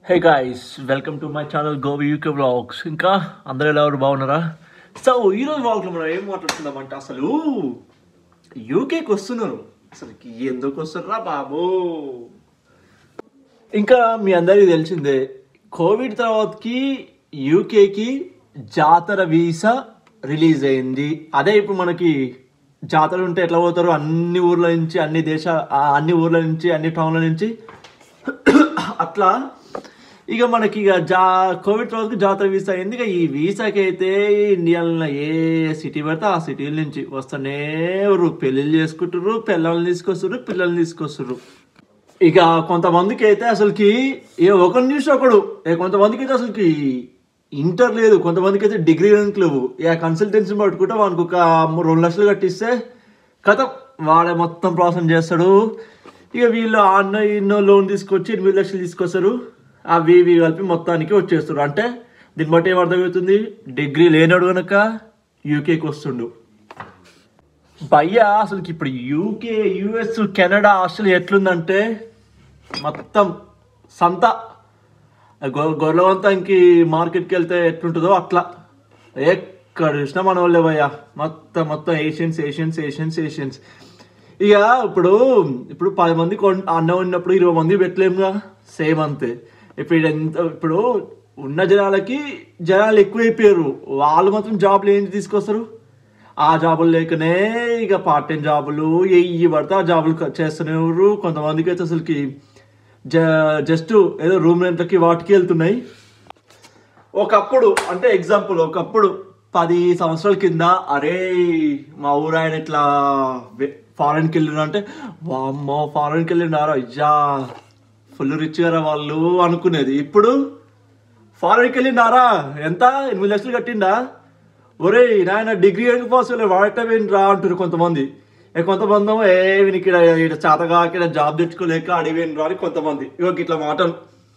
Hey guys welcome to my channel Govi UK blogs ఇంకా అందరూ ఎలా ఉన్నారు బాగున్నారా సో ఈరోజు బ్లాగ్లో మనం ఏం మాట్లాడుతున్నామంటే అసలు యూకేకి వస్తున్నారు అసలు ఎందుకు వస్తున్నారా బాబు ఇంకా మీ అందరికీ తెలిసిందే కోవిడ్ తర్వాతకి యూకేకి జాతర వీసా రిలీజ్ అయింది అదే ఇప్పుడు మనకి జాతర ఉంటే ఎట్లా పోతారు అన్ని ఊర్ల నుంచి అన్ని దేశ ఆ అన్ని ఊర్ల నుంచి అన్ని టౌన్ల నుంచి అట్లా ఇక మనకి ఇక జా కోవిడ్ తర్వాత జాతర వీసా అయింది ఇక ఈ వీసాకి అయితే ఇండియాలో ఏ సిటీ పడితే ఆ సిటీల నుంచి వస్తూనే ఉర్రు. పెళ్ళిళ్ళు చేసుకుంటారు పిల్లల్ని తీసుకొస్తారు పిల్లల్ని తీసుకొస్తారు ఇక కొంతమందికి అయితే అసలుకి ఏ ఒకరి న్యూస్ ఒకడు ఏ కొంతమందికి అయితే అసలుకి ఇంటర్ లేదు కొంతమందికి అయితే డిగ్రీ ర్యాంక్ లేవు ఇక కన్సల్టెన్సీ పట్టుకుంటే వానికి ఒక రెండు లక్షలు కట్టిస్తే కథ వాడే మొత్తం ప్రాసెస్ చేస్తాడు ఇక వీళ్ళు ఆ అన్న ఇన్నో లోన్ తీసుకొచ్చి ఎనిమిది లక్షలు తీసుకొస్తారు అవి ఇవి కలిపి మొత్తానికి వచ్చేస్తారు అంటే దీన్ని బట్టి ఏం అర్థమవుతుంది డిగ్రీ లేనాడు కనుక యూకేకి వస్తుండు భయ్యా అసలు ఇప్పుడు యూకే యుఎస్ కెనడా ఆస్ట్రేలియా ఎట్లుందంటే మొత్తం సంత గొ- గొర్రెవంతానికి మార్కెట్కి వెళ్తే ఎట్లుంటుందో అట్లా ఎక్కడ చూసినా మన వాళ్ళే భయ్యా మొత్తం మొత్తం ఏషియన్స్ ఏషియన్స్ ఏషియన్స్ ఏషియన్స్ ఇక ఇప్పుడు ఇప్పుడు పది మంది కొన్- అన్నం ఉన్నప్పుడు ఇరవై మంది పెట్టలేముగా సేమ్ అంతే ఇప్పుడు ఈడ ఎంత ఇప్పుడు ఉన్న జనాలకి జనాలు ఎక్కువైపోయారు వాళ్ళు మాత్రం జాబ్లు ఏంటి తీసుకొస్తారు ఆ జాబులు లేకనే ఇక పార్ట్ టైం జాబులు ఎయ్యి పడితే ఆ జాబులు క- చేస్తున్నారు కొంతమందికి అయితే అసలుకి జ జస్ట్ ఏదో రూమ్ రెంట్లకి వాటికి వెళ్తున్నాయి ఒకప్పుడు అంటే ఎగ్జాంపుల్ ఒకప్పుడు పది సంవత్సరాల కింద అరే మా ఊరు ఆయన ఇట్లా ఫారెన్కి వెళ్ళిన అంటే వామ్మో ఫారెన్కి వెళ్ళినారా అయ్యా ఫుల్ రిచ్ గారా వాళ్ళు అనుకునేది ఇప్పుడు ఫారెన్కి వెళ్ళినారా ఎంత ఎనిమిది లక్షలు కట్టిండా ఒరే నాయన డిగ్రీ ఎందుకు పాస్ వాడటం రా అంటారు కొంతమంది ఏ కొంతమంది ఏమో, ఏ వీనికి ఈడ ఈడ చేతగా ఇక్కడ జాబ్ తెచ్చుకోలేక అడివేను రా అని కొంతమంది ఇక ఇట్లా మాటలు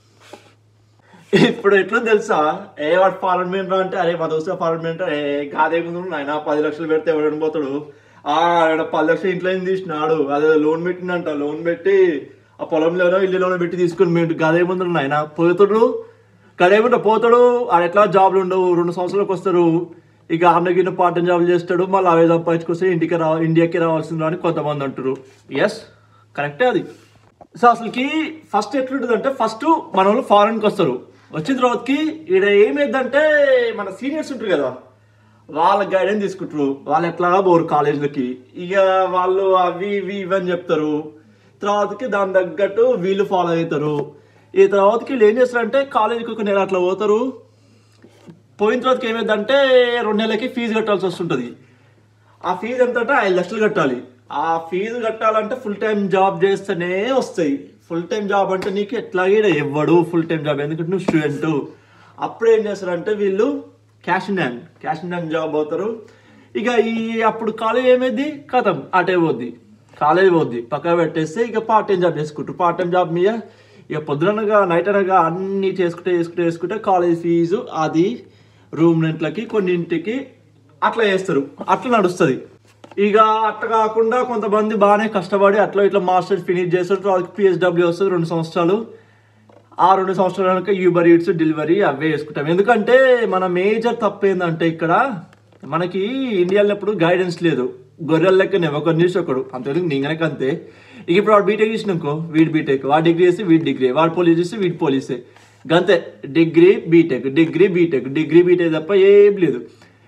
ఇప్పుడు ఎట్లా తెలుసా ఏ వాడు ఫారెన్ మీద అంటే అరే మా దోస్తు ఫారెన్ మీద ఏ కాదే ముందు ఆయన పది లక్షలు పెడితే ఎవడు పోతాడు ఆ ఆడ పది లక్షలు ఇంట్లో ఏం తీసినాడు అదే లోన్ పెట్టిందంట లోన్ పెట్టి ఆ పొలంలోనో ఇల్లులోనో పెట్టి తీసుకుని మీరు గదే ముందు ఆయన పోతాడు గదేమంటే పోతాడు ఆడ ఎట్లా జాబ్లు ఉండవు రెండు సంవత్సరాలకు వస్తారు ఇక అన్నగిన్న పార్ట్ టైం జాబ్ చేస్తాడు మళ్ళీ అవే సంపాదించుకొస్తే ఇంటికి రా ఇండియాకి రావాల్సింది అని కొంతమంది అంటారు ఎస్ కరెక్టే అది సో అసలుకి ఫస్ట్ ఎట్లుంటుంది అంటే ఫస్ట్ మన వాళ్ళు ఫారెన్కి వస్తారు వచ్చిన తర్వాతకి ఈడ ఏమైందంటే మన సీనియర్స్ ఉంటారు కదా వాళ్ళ గైడెన్స్ తీసుకుంటారు వాళ్ళు ఎట్లా పోరు కాలేజీలకి ఇక వాళ్ళు అవి ఇవి ఇవి అని చెప్తారు తర్వాతకి దాని తగ్గట్టు వీళ్ళు ఫాలో అవుతారు ఈ తర్వాతకి వీళ్ళు ఏం చేస్తారంటే కాలేజీకి ఒక నెల అట్లా పోతారు పోయిన తర్వాతకి ఏమైందంటే రెండు నెలలకి ఫీజు కట్టాల్సి వస్తుంటుంది ఆ ఫీజు ఎంత అంటే ఐదు లక్షలు కట్టాలి ఆ ఫీజు కట్టాలంటే ఫుల్ టైం జాబ్ చేస్తేనే వస్తాయి ఫుల్ టైం జాబ్ అంటే నీకు ఎట్లాగే ఇవ్వడు ఫుల్ టైం జాబ్ ఎందుకంటే నువ్వు స్టూడెంట్ అప్పుడు ఏం చేస్తారంటే వీళ్ళు cash in hand cash in hand job అవుతారు ఇక ఈ అప్పుడు కాలేజ్ ఏమైంది కథం అటే పోద్ది కాలేజ్ పోద్ది పక్కన పెట్టేస్తే ఇక పార్ట్ టైం జాబ్ చేసుకుంటారు పార్ట్ టైం జాబ్ మీద ఇక పొద్దునగా నైట్ అనగా అన్ని చేసుకుంటే చేసుకుంటే చేసుకుంటే కాలేజ్ ఫీజు అది రూమ్ రెంట్లకి కొన్నింటికి అట్లా చేస్తారు అట్లా నడుస్తుంది ఇక అట్లా కాకుండా కొంతమంది బాగానే కష్టపడి అట్లా ఇట్లా మాస్టర్స్ ఫినిష్ చేస్తారు వాళ్ళకి పిహెచ్డబ్ల్యూ వస్తుంది రెండు సంవత్సరాలు ఆ రెండు సంవత్సరాల కనుక యూబర్ ఈట్స్ డెలివరీ అవే చేసుకుంటాం ఎందుకంటే మన మేజర్ తప్పు ఏంటంటే ఇక్కడ మనకి ఇండియాలో ఎప్పుడు గైడెన్స్ లేదు గొర్రెల లెక్కనే ఒక న్యూస్ ఒకడు అంతేందుకు నీగనక అంతే ఇక ఇప్పుడు వాడు బీటెక్ చేసినాకో వీడి బీటెక్ వాడు డిగ్రీ చేస్తే వీడి డిగ్రీ వాడు పోలీస్ చేస్తే వీడి పోలీసే గంతే degree BTech degree BTech degree BTech తప్ప ఏం లేదు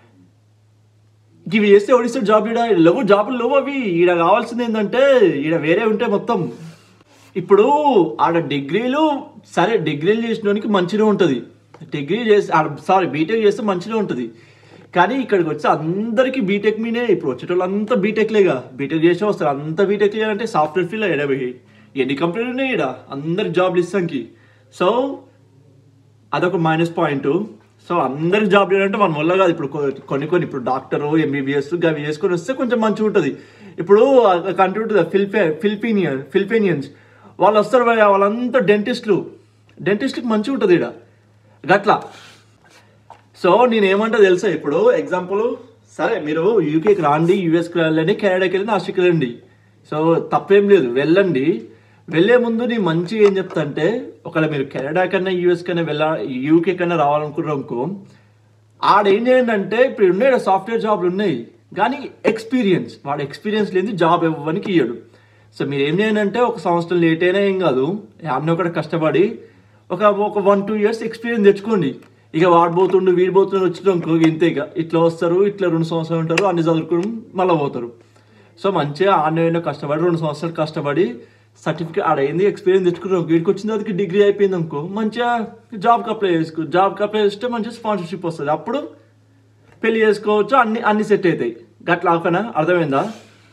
ఇవి చేస్తే ఓడిస్తే జాబ్ ఈడ లేవు జాబులు లేవు అవి ఈడ కావాల్సింది ఏంటంటే ఈడ వేరే ఉంటే మొత్తం ఇప్పుడు ఆడ డిగ్రీలు సరే డిగ్రీలు చేసినోనికి మంచిగా ఉంటుంది డిగ్రీ చేసి సారీ బీటెక్ చేస్తే మంచిగా ఉంటుంది కానీ ఇక్కడికి వచ్చి అందరికీ బీటెక్ మీనే ఇప్పుడు వచ్చేటోళ్ళు అంతా బీటెక్లేగా బీటెక్ చేసే వస్తారు అంత బీటెక్ అంటే సాఫ్ట్వేర్ ఫీల్డ్ ఎడబై ఎన్ని కంపెనీలు ఉన్నాయి ఇక్కడ అందరి జాబ్లు ఇస్తానికి సో అదొక మైనస్ పాయింట్ సో అందరికి జాబ్ చేయాలంటే మన వల్ల కాదు ఇప్పుడు కొ- కొన్ని కొన్ని ఇప్పుడు డాక్టర్ ఎంబీబీఎస్ అవి చేసుకొని వస్తే కొంచెం మంచిగా ఉంటుంది ఇప్పుడు కంట్రీ ఉంటుంది ఫిలిపే ఫిలిపీనియన్ ఫిలిపీనియన్స్ వాళ్ళు వస్తారు భయ్యా, వాళ్ళంతా డెంటిస్టులు డెంటిస్ట్కి మంచిగా ఉంటుంది ఇక్కడ గట్లా సో నేను ఏమంటా తెలుసా ఇప్పుడు ఎగ్జాంపుల్ సరే మీరు యూకేకి రాండి యూఎస్కి వెళ్ళండి కెనడాకి వెళ్ళండి ఆస్ట్రేలియాకి వెళ్ళండి సో తప్పేం లేదు వెళ్ళండి వెళ్ళే ముందు నీ మంచిగా ఏం చెప్తా అంటే ఒకవేళ మీరు కెనడా కన్నా యూఎస్ కన్నా వెళ్ళా యూకే కన్నా రావాలనుకున్నారు అనుకో ఆడ ఏం చేయండి అంటే ఇప్పుడు ఉన్నాయి సాఫ్ట్వేర్ జాబ్లు ఉన్నాయి కానీ ఎక్స్పీరియన్స్ వాడు ఎక్స్పీరియన్స్ లేని జాబ్ ఇవ్వడానికి ఇయ్యడు సో మీరు ఏం చేయండి అంటే ఒక సంవత్సరం లేట్ అయినా ఏం కాదు అన్నీ ఒకటి కష్టపడి ఒక ఒక వన్ టూ ఇయర్స్ ఎక్స్పీరియన్స్ తెచ్చుకోండి ఇక వాడు పోతుండు వీడు పోతుండు వచ్చిన ఇంకో ఇంతే ఇక ఇట్లా వస్తారు ఇట్లా రెండు సంవత్సరాలు ఉంటారు అన్ని చదువుకుని మళ్ళీ పోతారు సో మంచిగా ఆన్లైన్లో కష్టపడి రెండు సంవత్సరాలు కష్టపడి సర్టిఫికేట్ ఆడ ఏంది ఎక్స్పీరియన్స్ తెచ్చుకున్నాం వీడికి వచ్చిన తర్వాత డిగ్రీ అయిపోయింది అనుకో మంచిగా జాబ్కి అప్లై చేసుకో జాబ్కి అప్లై చేస్తే మంచిగా స్పాన్సర్షిప్ వస్తుంది అప్పుడు పెళ్లి చేసుకోవచ్చు అన్ని అన్ని సెట్ అవుతాయి గట్లా ఆకనా అర్థమైందా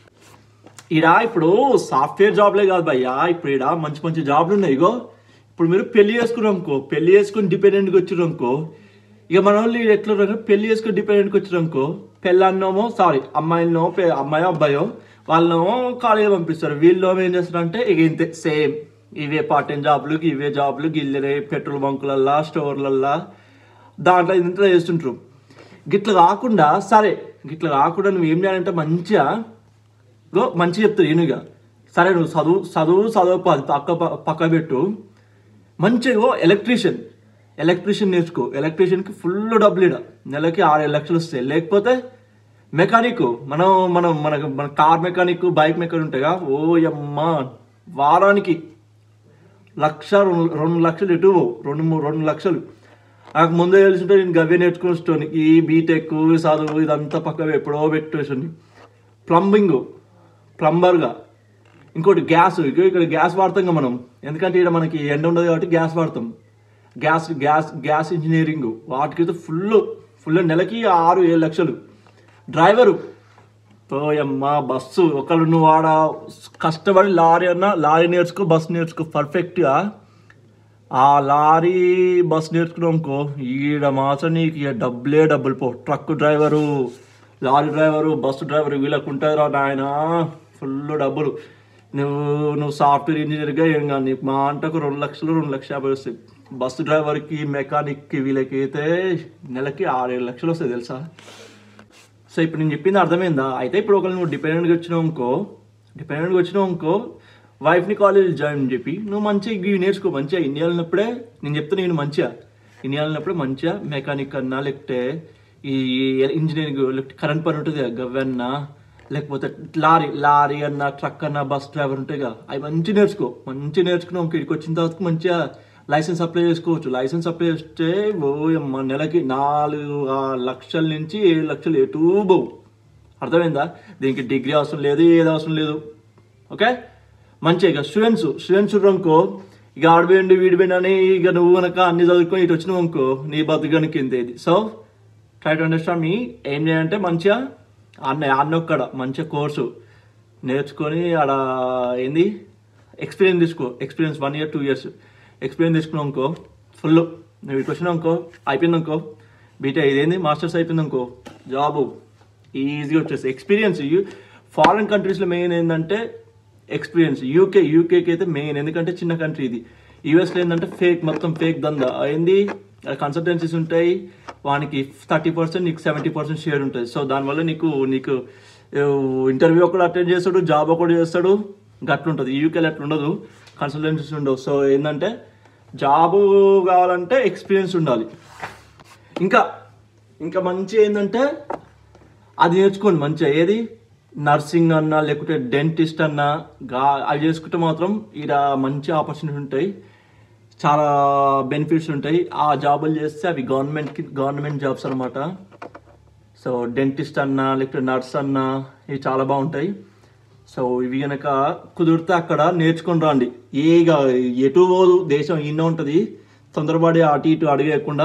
ఈడ ఇప్పుడు సాఫ్ట్వేర్ జాబ్లే కాదు భయ్యా ఇప్పుడు ఈడ మంచి మంచి జాబ్లు ఉన్నాయి ఇగో ఇప్పుడు మీరు పెళ్లి చేసుకున్నాం అనుకో పెళ్లి చేసుకుని డిపెండెంట్గా వచ్చారు అనుకో ఇక మన వాళ్ళు ఈడ ఎట్లా ఉన్నారు? పెళ్లి చేసుకుని డిపెండెంట్కి వచ్చారు అనుకో పెళ్ళన్నోమో సారీ అమ్మాయిలనో పె- అమ్మాయో అబ్బాయో వాళ్ళనేమో కాలేజీ పంపిస్తారు వీళ్ళు ఏం చేస్తారు అంటే ఇక ఇంతే సేమ్ ఇవే పార్ట్ టైం జాబ్లు ఇవే జాబ్లు గిల్లరే పెట్రోల్ బంకులల్లా స్టోర్లల్లా దాంట్లో ఇంత చేస్తుంటారు గిట్ల కాకుండా సరే గిట్ల కాకుండా నువ్వు ఏం చేయాలంటే మంచిగా ఇగో మంచిగా చెప్తారు ఈయనగా సరే నువ్వు చదువు చదువు చదువు ప- పక్క పక్క పెట్టు మంచిగా ఎలక్ట్రీషియన్ ఎలక్ట్రీషియన్ నేర్చుకో ఎలక్ట్రీషియన్కి ఫుల్ డబ్బులు ఇడ నెలకి ఆరు ఏడు లక్షలు వస్తాయి లేకపోతే మెకానిక్ మనం మనం మన మన కార్ మెకానిక్ బైక్ మెకానిక్ ఉంటాయిగా ఓ అమ్మ వారానికి లక్ష రెండు రెండు లక్షలు ఎటు పోవు. రెండు మూడు రెండు లక్షలు నాకు ముందే తెలిసింటే నేను గవ్వే నేర్చుకుని ఈ బీటెక్ చదువు ఇదంతా పక్క ఎప్పుడో పెట్టేసి ప్లంబింగ్ ప్లంబర్గా ఇంకోటి గ్యాస్ ఇగో ఇక్కడ గ్యాస్ వాడతాం కదా మనం ఎందుకంటే ఇక్కడ మనకి ఎండ ఉండదు కాబట్టి గ్యాస్ వాడతాం గ్యాస్ గ్యాస్ గ్యాస్ ఇంజనీరింగ్ వాటికైతే ఫుల్ ఫుల్ నెలకి ఆరు ఏడు లక్షలు డ్రైవరు పోయమ్మ బస్సు ఒకళ్ళు నువ్వు ఆడ కష్టపడి లారీ అన్న లారీ నేర్చుకో బస్సు నేర్చుకో పర్ఫెక్ట్గా ఆ లారీ బస్ నేర్చుకున్నాంకో ఈడ మాత్రం నీకు ఇక డబ్బులే డబ్బులు పో truck driver lorry driver bus driver వీళ్ళకు ఉంటారా నాయన ఫుల్ డబ్బులు నువ్వు నువ్వు సాఫ్ట్వేర్ ఇంజనీర్గా ఏం కాదు నీకు మా అంటకు రెండు లక్షలు రెండు లక్షల యాభై వస్తాయి బస్సు డ్రైవర్కి మెకానిక్కి వీళ్ళకైతే నెలకి ఆరేడు లక్షలు వస్తాయి తెలుసా సో ఇప్పుడు నేను చెప్పింది అర్థమైందా అయితే ఇప్పుడు ఒకవేళ నువ్వు డిపెండెంట్గా వచ్చినావు అనుకో డిపెండెంట్గా వచ్చినావు అనుకో వైఫ్ని కాలేజ్ జాయిన్ చెప్పి నువ్వు మంచిగా ఇవి నేర్చుకో మంచిగా ఇండియా వెళ్ళినప్పుడే నేను చెప్తాను నేను మంచిగా ఇండియా వెళ్ళినప్పుడే మంచిగా మెకానిక్ అన్నా లేకపోతే ఈ ఇంజనీరింగ్ లేకపోతే కరెంట్ పని ఉంటుంది కదా గవ్వన్నా లేకపోతే లారీ లారీ అన్న ట్రక్ అన్న బస్ డ్రైవర్ ఉంటాయి కదా అవి మంచి నేర్చుకో మంచి నేర్చుకున్నావు ఇక్కడికి వచ్చిన తర్వాత మంచిగా లైసెన్స్ అప్లై చేసుకోవచ్చు లైసెన్స్ అప్లై చేస్తే ఓ అమ్మ నెలకి నాలుగు ఆ, లక్షల నుంచి ఏడు లక్షలు ఎటు పోవు అర్థమైందా దీనికి డిగ్రీ అవసరం లేదు ఏది అవసరం లేదు ఓకే మంచిగా ఇక స్టూడెంట్స్ స్టూడెంట్స్ అనుకో ఇక ఆడిపోయింది వీడిపోయింది అని ఇక నువ్వు కనుక అన్ని చదువుకొని ఇటు వచ్చినావు అనుకో నీ బతుకనికి ఇంతేది so try to understand me ఏం చేయాలంటే మంచిగా అన్న అన్నొక్కడ మంచిగా కోర్సు నేర్చుకొని ఆడ ఏంది ఎక్స్పీరియన్స్ తీసుకో experience one year two years experience తీసుకున్నావు అనుకో ఫుల్ నువ్వు ఇటు వచ్చినావు అనుకో అయిపోయింది అనుకో బీటే ఇదేంది మాస్టర్స్ అయిపోయింది అనుకో జాబు ఈజీగా వచ్చేసి ఎక్స్పీరియన్స్ ఫారిన్ కంట్రీస్లో మెయిన్ ఏంటంటే ఎక్స్పీరియన్స్ యూకే యూకేకి అయితే మెయిన్ ఎందుకంటే చిన్న కంట్రీ ఇది యూఎస్లో ఏంటంటే ఫేక్ మొత్తం ఫేక్ దందా ఏంది కన్సల్టెన్సీస్ ఉంటాయి వానికి థర్టీ పర్సెంట్ నీకు సెవెంటీ పర్సెంట్ షేర్ ఉంటుంది సో దానివల్ల నీకు నీకు ఇంటర్వ్యూ ఒకటి అటెండ్ చేస్తాడు జాబ్ ఒకటి చేస్తాడు గట్లుంటుంది యూకేలో అట్లా ఉండదు కన్సల్టెన్సీస్ ఉండవు సో ఏంటంటే జాబు కావాలంటే ఎక్స్పీరియన్స్ ఉండాలి ఇంకా ఇంకా మంచి ఏంటంటే అది నేర్చుకోండి మంచిగా ఏది నర్సింగ్ అన్నా లేకుంటే డెంటిస్ట్ అన్నా గా అవి చేసుకుంటే మాత్రం ఈడ మంచి ఆపర్చునిటీ ఉంటాయి చాలా బెనిఫిట్స్ ఉంటాయి ఆ జాబులు చేస్తే అవి గవర్నమెంట్కి గవర్నమెంట్ జాబ్స్ అనమాట సో డెంటిస్ట్ అన్నా లేకపోతే నర్స్ అన్నా ఇవి చాలా బాగుంటాయి సో ఇవి కనుక కుదిరితే అక్కడ నేర్చుకొని రండి ఏగా ఎటు పోదు దేశం ఇన్న ఉంటుంది తొందరపడి అటు ఇటు అడిగేయకుండా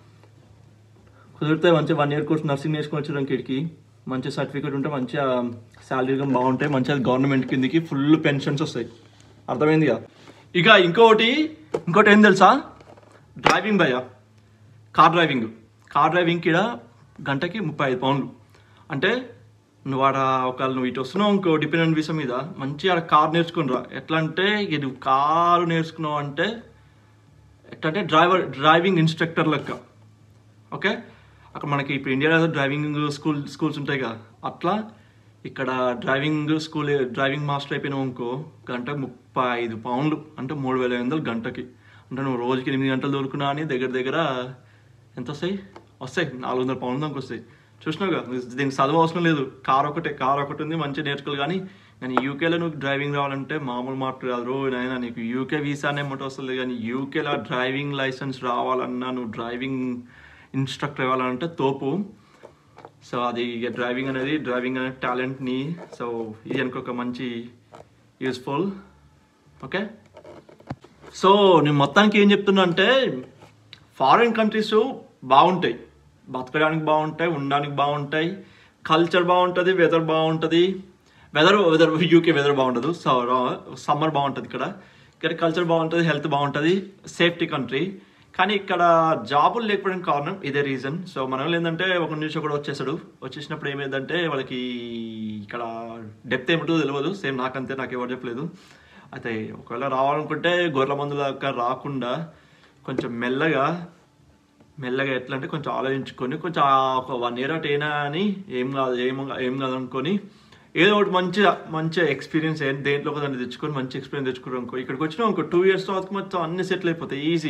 కుదిరితే మంచిగా వన్ ఇయర్ కోర్స్ నర్సింగ్ నేర్చుకొని వచ్చారు ఇక్కడికి మంచి సర్టిఫికేట్ ఉంటే మంచిగా శాలరీ బాగుంటాయి మంచిగా గవర్నమెంట్ కిందకి ఫుల్ పెన్షన్స్ వస్తాయి అర్థమైందిగా ఇక ఇంకోటి ఇంకోటి ఏం తెలుసా డ్రైవింగ్ భయ కార్ డ్రైవింగ్ కార్ డ్రైవింగ్ ఇక్కడ గంటకి ముప్పై ఐదు పౌండ్లు అంటే నువ్వు ఆడ ఒకవేళ నువ్వు ఇటు వస్తున్నావు ఇంకో డిపెండెంట్ వీసా మీద మంచిగా ఆడ కార్ నేర్చుకుని రా ఎట్లా అంటే ఇక నువ్వు కారు నేర్చుకున్నావు అంటే ఎట్లా అంటే డ్రైవర్ డ్రైవింగ్ ఇన్స్ట్రక్టర్ లెక్క ఓకే అక్కడ మనకి ఇప్పుడు ఇండియాలో డ్రైవింగ్ స్కూల్ స్కూల్స్ ఉంటాయి కదా అట్లా ఇక్కడ డ్రైవింగ్ స్కూల్ డ్రైవింగ్ మాస్టర్ అయిపోయినావు అనుకో గంట ముప్పై ముప్పై ఐదు పౌండ్లు అంటే మూడు వేల ఐదు వందలు గంటకి అంటే నువ్వు రోజుకి ఎనిమిది గంటలు దొరుకున్నా అని దగ్గర దగ్గర ఎంత వస్తాయి వస్తాయి నాలుగు వందల పౌండ్ల దాకా వస్తాయి చూసినావుగా దీనికి చదువు అవసరం లేదు కార్ ఒకటే కార్ ఒకటి ఉంది మంచిగా నేర్చుకోవాలి కానీ కానీ యూకేలో నువ్వు డ్రైవింగ్ రావాలంటే మామూలు మాట కాదు రో నాయన నీకు యూకే వీసానే ఏమంటే వస్తుంది కానీ యూకేలో డ్రైవింగ్ లైసెన్స్ రావాలన్నా నువ్వు డ్రైవింగ్ ఇన్స్ట్రక్టర్ ఇవ్వాలంటే తోపు సో అది ఇక డ్రైవింగ్ అనేది డ్రైవింగ్ అనే టాలెంట్ని సో ఇది అనుకో ఒక మంచి యూస్ఫుల్ ఓకే సో నేను మొత్తానికి ఏం చెప్తున్నా అంటే ఫారిన్ కంట్రీస్ బాగుంటాయి బతకడానికి బాగుంటాయి ఉండడానికి బాగుంటాయి కల్చర్ బాగుంటుంది వెదర్ బాగుంటుంది వెదర్ వెదర్ యూకే వెదర్ బాగుంటుంది సో సమ్మర్ బాగుంటుంది ఇక్కడ ఇక్కడ కల్చర్ బాగుంటుంది హెల్త్ బాగుంటుంది సేఫ్టీ కంట్రీ కానీ ఇక్కడ జాబులు లేకపోవడానికి కారణం ఇదే రీజన్ సో మన వాళ్ళు ఏంటంటే ఒక నుంచి ఒకడు వచ్చేసాడు వచ్చేసినప్పుడు ఏమైందంటే వాళ్ళకి ఇక్కడ డెప్త్ ఏమిటో తెలియదు సేమ్ నాకంతే నాకు ఎవరు చెప్పలేదు అయితే ఒకవేళ రావాలనుకుంటే గొర్రెల మందు దాకా రాకుండా కొంచెం మెల్లగా మెల్లగా ఎట్లా అంటే కొంచెం ఆలోచించుకొని కొంచెం ఆ ఒక వన్ ఇయర్ అటు అయినా అని ఏం కాదు ఏం ఏం కాదు అనుకొని ఏదో ఒకటి మంచిగా మంచి ఎక్స్పీరియన్స్ దేంట్లో ఒక దాన్ని తెచ్చుకొని మంచి ఎక్స్పీరియన్స్ తెచ్చుకోవడం అనుకో ఇక్కడికి వచ్చినా ఇంకో టూ ఇయర్స్ తర్వాత మొత్తం అన్ని సెటిల్ అయిపోతాయి ఈజీ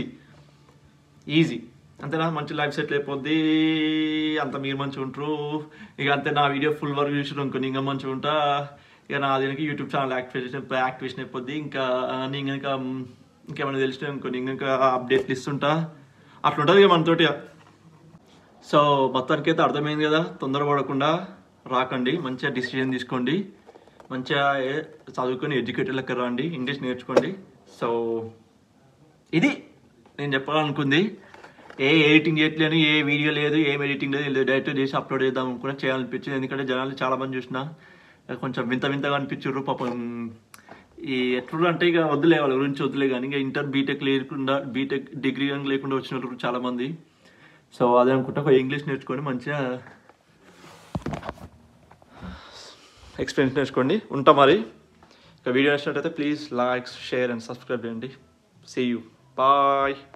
ఈజీ అంతేనా మంచి లైఫ్ సెటిల్ అయిపోద్ది అంత మీరు మంచిగా ఉంటారు ఇక అంతే నా వీడియో ఫుల్ వర్క్ చూసిన అనుకోని ఇంకా మంచిగా ఉంటా ఇక నా దీనికి యూట్యూబ్ ఛానల్ యాక్టివేషన్ యాక్టివేషన్ అయిపోద్ది ఇంకా నేను ఇంకా ఇంకేమైనా తెలిసిన అనుకోని ఇంకా అప్డేట్లు ఇస్తుంటా అట్లా ఉంటుంది ఇక మనతోటి సో మొత్తానికి అయితే అర్థమైంది కదా తొందరపడకుండా రాకండి మంచిగా డిసిజన్ తీసుకోండి మంచిగా ఏ- చదువుకొని ఎడ్యుకేటెడ్ లెక్క రండి ఇంగ్లీష్ నేర్చుకోండి సో ఇది నేను చెప్పాలనుకుంది ఏ ఎడిటింగ్ చేయట్లేను ఏ వీడియో లేదు ఏం ఎడిటింగ్ లేదు డైరెక్ట్ చేసి అప్లోడ్ చేద్దాం అనుకున్నా చేయాలనిపించింది ఎందుకంటే జనాలు చాలా మంది చూసిన కొంచెం వింత వింతగా అనిపించారు పాపం ఈ ఎట్లా అంటే ఇక వద్దులే వాళ్ళ గురించి వద్దులే కానీ ఇంకా ఇంటర్ బీటెక్ లేకుండా బీటెక్ డిగ్రీ కానీ లేకుండా వచ్చిన వాళ్ళు చాలా మంది సో అదే అనుకుంటా ఒక ఇంగ్లీష్ నేర్చుకొని మంచిగా ఎక్స్పీరియన్స్ నేర్చుకోండి ఉంటా మరి ఇక వీడియో నచ్చినట్టయితే please likes share and subscribe చేయండి సీ యూ బాయ్